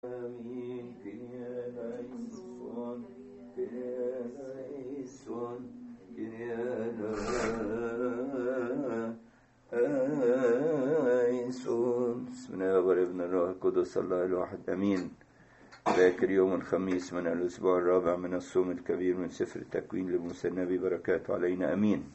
Amin. Kyrie eleison. Kyrie eleison. Kyrie eleison. بسم الله والابن الروح القدس الله الواحد امين. ذاكر يوم الخميس من الاسبوع الرابع من الصوم الكبير من سفر التكوين لموسى النبي بركاته علينا امين.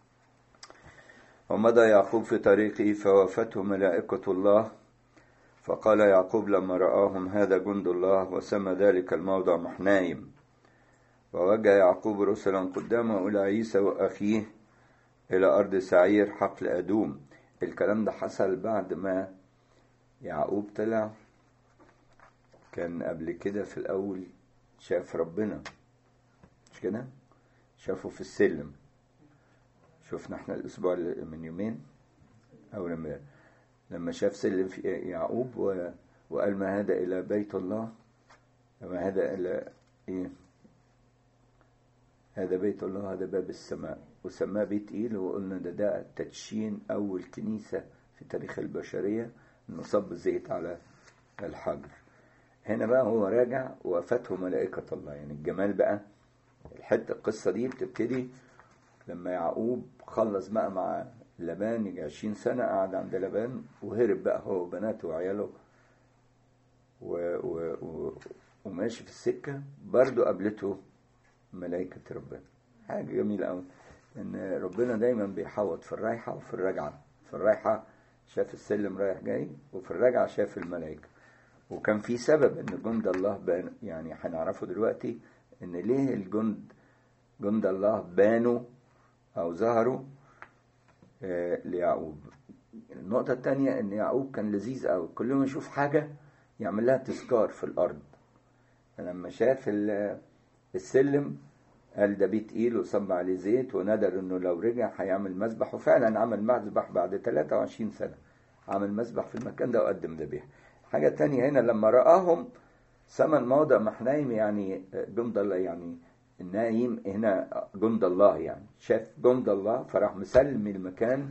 ومضى يعقوب في طريقه فوافته ملائكة الله فقال يعقوب لما رآهم هذا جند الله وسمى ذلك الموضع محنايم ووجه يعقوب رسلا قدامه إلى عيسى وأخيه إلى أرض سعير حقل أدوم الكلام ده حصل بعد ما يعقوب طلع كان قبل كده في الأول شاف ربنا مش كده شافه في السلم شفنا احنا الأسبوع من يومين أو لما لما شاف سلم في يعقوب و... وقال ما هذا إلى بيت الله ما هذا إلى إيه هذا بيت الله هذا باب السماء وسماه بيت إيل وقلنا ده ده تدشين أول كنيسة في تاريخ البشرية إنه صب زيت على الحجر هنا بقى هو راجع وافته ملائكة الله يعني الجمال بقى الحتة القصة دي بتبتدي لما يعقوب خلص بقى مع لبان يجي عشرين سنة قعد عند لبان وهرب بقى هو وبناته وعياله و... و... و... وماشي في السكة برضه قابلته ملائكة ربنا حاجة جميلة أوي إن ربنا دايما بيحوط في الرايحة وفي الراجعة في الرايحة شاف السلم رايح جاي وفي الراجعة شاف الملائكة وكان في سبب إن جند الله بان يعني هنعرفه دلوقتي إن ليه الجند جند الله بانوا أو ظهروا آه ليعقوب النقطة الثانية إن يعقوب كان لذيذ أوي كل ما يشوف حاجة يعمل لها تذكار في الأرض فلما شاف السلم قال ده بيت إيل وصب عليه زيت وندر إنه لو رجع هيعمل مسبح وفعلا عمل مسبح بعد 23 سنة عمل مسبح في المكان ده وقدم ذبيحة حاجة تانية هنا لما رآهم سمى الموضع محنايم يعني جند الله يعني النايم هنا جند الله يعني شاف جند الله فراح مسلم المكان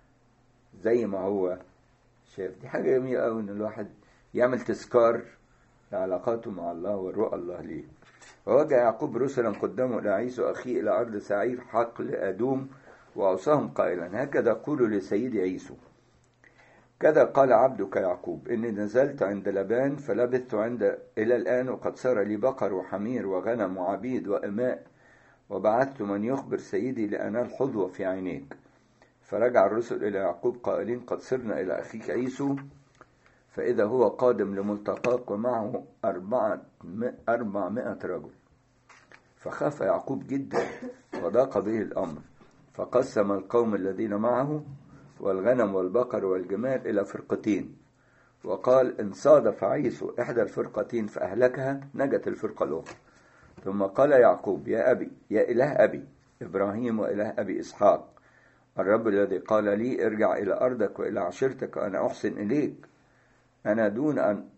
زي ما هو شاف دي حاجة جميلة قوي ان الواحد يعمل تذكار لعلاقاته مع الله ورؤى الله ليه ووجه يعقوب رسلا قدامه إلى عيسى أخيه إلى أرض سعير حقل أدوم وأوصاهم قائلا هكذا قولوا لسيدي عيسو كذا قال عبدك يعقوب إني نزلت عند لبان فلبثت عند إلى الآن وقد صار لي بقر وحمير وغنم وعبيد وإماء وبعثت من يخبر سيدي لأنال حظوة في عينيك فرجع الرسل إلى يعقوب قائلين قد صرنا إلى أخيك عيسو فإذا هو قادم لملتقاك ومعه أربعة أربعمائة رجل فخاف يعقوب جدا وضاق به الأمر فقسم القوم الذين معه والغنم والبقر والجمال إلى فرقتين وقال إن صادف عيسو إحدى الفرقتين فأهلكها نجت الفرقة الأخرى ثم قال يعقوب يا أبي يا إله أبي إبراهيم وإله أبي إسحاق الرب الذي قال لي ارجع إلى أرضك وإلى عشيرتك وأنا أحسن إليك أنا دون أن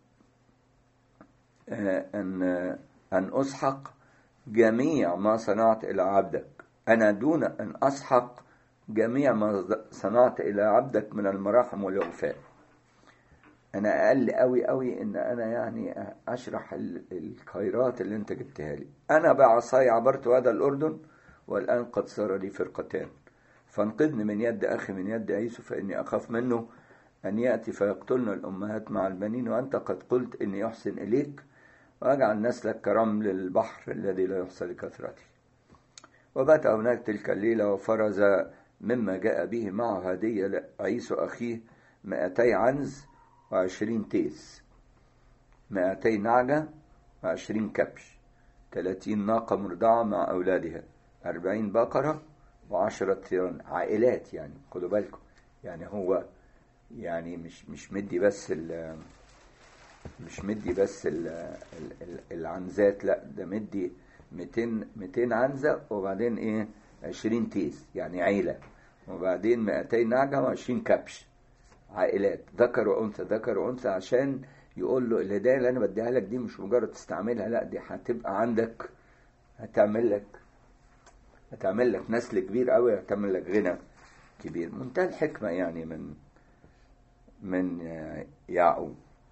أن أن أسحق جميع ما صنعت إلى عبدك أنا دون أن أسحق جميع ما صنعت إلى عبدك من المراحم والوفاء أنا أقل أوي أوي إن أنا يعني أشرح الخيرات اللي أنت جبتها لي أنا بعصاي عبرت هذا الأردن والآن قد صار لي فرقتان فانقذني من يد أخي من يد عيسو فإني أخاف منه أن يأتي فيقتلنا الأمهات مع البنين وأنت قد قلت إني أحسن إليك وأجعل نسلك كرمل البحر الذي لا يحصى لكثرته وبات هناك تلك الليلة وفرز مما جاء به معه هدية عيسو أخيه مائتي عنز وعشرين تيس مائتي نعجة وعشرين كبش ثلاثين ناقة مرضعة مع أولادها أربعين بقرة وعشرة طيران عائلات يعني خدوا بالكم يعني هو يعني مش مش مدي بس ال مش مدي بس ال ال العنزات لا ده مدي 200 200 عنزة وبعدين ايه 20 تيس يعني عيلة وبعدين 200 نعجة و20 كبش عائلات ذكر وانثى ذكر وانثى عشان يقول له الهدايا اللي انا بديها لك دي مش مجرد تستعملها لا دي هتبقى عندك هتعمل لك هتعمل لك نسل كبير قوي هتعمل لك غنى كبير منتهى الحكمة يعني من من يعقوب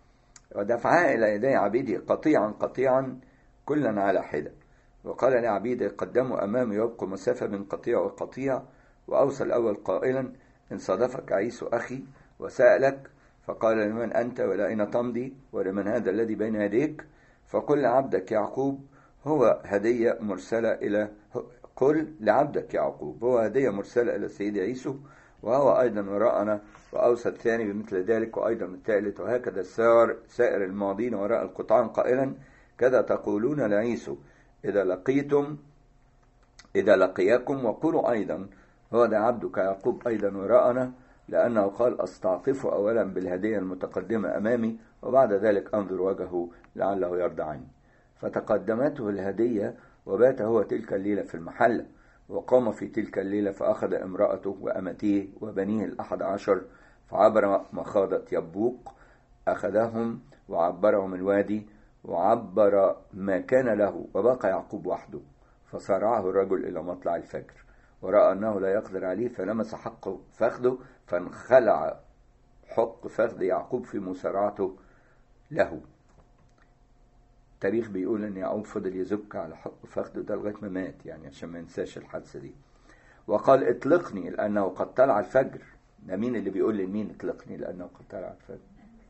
ودفعها إلى يدي عبيده قطيعا قطيعا كلا على حدة وقال لعبيده قدموا أمامي وابقوا مسافة من قطيع وقطيع وأوصى الأول قائلا إن صادفك عيسو أخي وسألك فقال لمن أنت ولا أين تمضي ولمن هذا الذي بين يديك فقل لعبدك يعقوب هو هدية مرسلة إلى قل لعبدك يعقوب هو هدية مرسلة إلى سيدي عيسو وهو أيضا وراءنا وأوصى الثاني بمثل ذلك وأيضا الثالث وهكذا سار سائر الماضين وراء القطعان قائلا كذا تقولون لعيسو إذا لقيتم إذا لقياكم وقولوا أيضا هو ده عبدك يعقوب أيضا وراءنا لأنه قال أستعطف أولا بالهدية المتقدمة أمامي وبعد ذلك أنظر وجهه لعله يرضى عني فتقدمته الهدية وبات هو تلك الليلة في المحلة وقام في تلك الليلة فأخذ امرأته وأمتيه وبنيه الأحد عشر فعبر مخاضة يبوق أخذهم وعبرهم الوادي وعبر ما كان له وبقى يعقوب وحده فصارعه الرجل إلى مطلع الفجر ورأى أنه لا يقدر عليه فلمس حق فخذه فانخلع حق فخذ يعقوب في مسارعته له التاريخ بيقول ان يعقوب فضل يزك على حق فخذه ده لغايه ما مات يعني عشان ما ينساش الحادثه دي وقال اطلقني لانه قد طلع الفجر ده مين اللي بيقول لمين اطلقني لانه قد طلع الفجر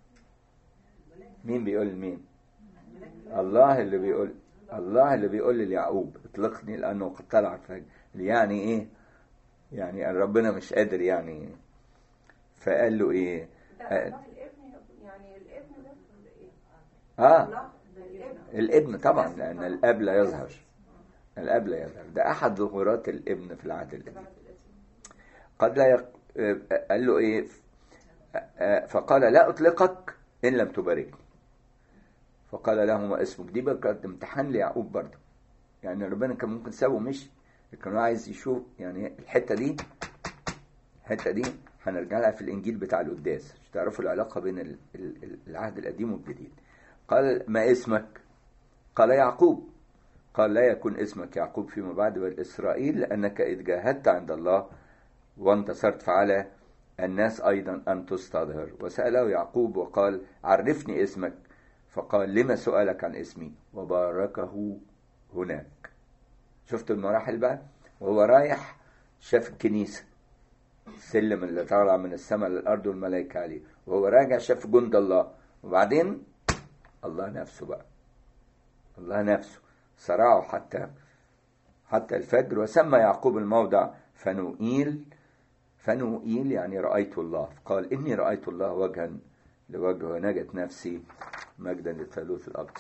مين بيقول لمين الله اللي بيقول الله اللي بيقول ليعقوب اطلقني لانه قد طلع الفجر يعني ايه يعني ربنا مش قادر يعني فقال له ايه ده الله الابن يعني الابن ده ايه؟ اه الله ده الابن الابن طبعا لان الاب لا يظهر الاب لا يظهر ده احد ظهورات الابن في العهد القديم قد لا يق... قال له ايه فقال لا اطلقك ان لم تباركني فقال له ما اسمك دي بقى كانت امتحان ليعقوب برضه يعني ربنا كان ممكن سابه مشي لكن هو عايز يشوف يعني الحته دي الحته دي هنرجع لها في الانجيل بتاع القداس عشان تعرفوا العلاقه بين ال- ال- العهد القديم والجديد قال ما اسمك قال يعقوب قال لا يكون اسمك يعقوب فيما بعد بل إسرائيل لأنك إذ جاهدت عند الله وانتصرت فعلى الناس أيضا أن تستظهر وسأله يعقوب وقال عرفني اسمك فقال لما سؤالك عن اسمي وباركه هناك شفت المراحل بقى وهو رايح شاف الكنيسة السلم اللي طالع من السماء للأرض والملائكة عليه وهو راجع شاف جند الله وبعدين الله نفسه بقى الله نفسه صرعه حتى حتى الفجر وسمى يعقوب الموضع فنوئيل فنوئيل يعني رأيت الله قال إني رأيت الله وجها لوجه ونجت نفسي مجدا للثالوث الأقدس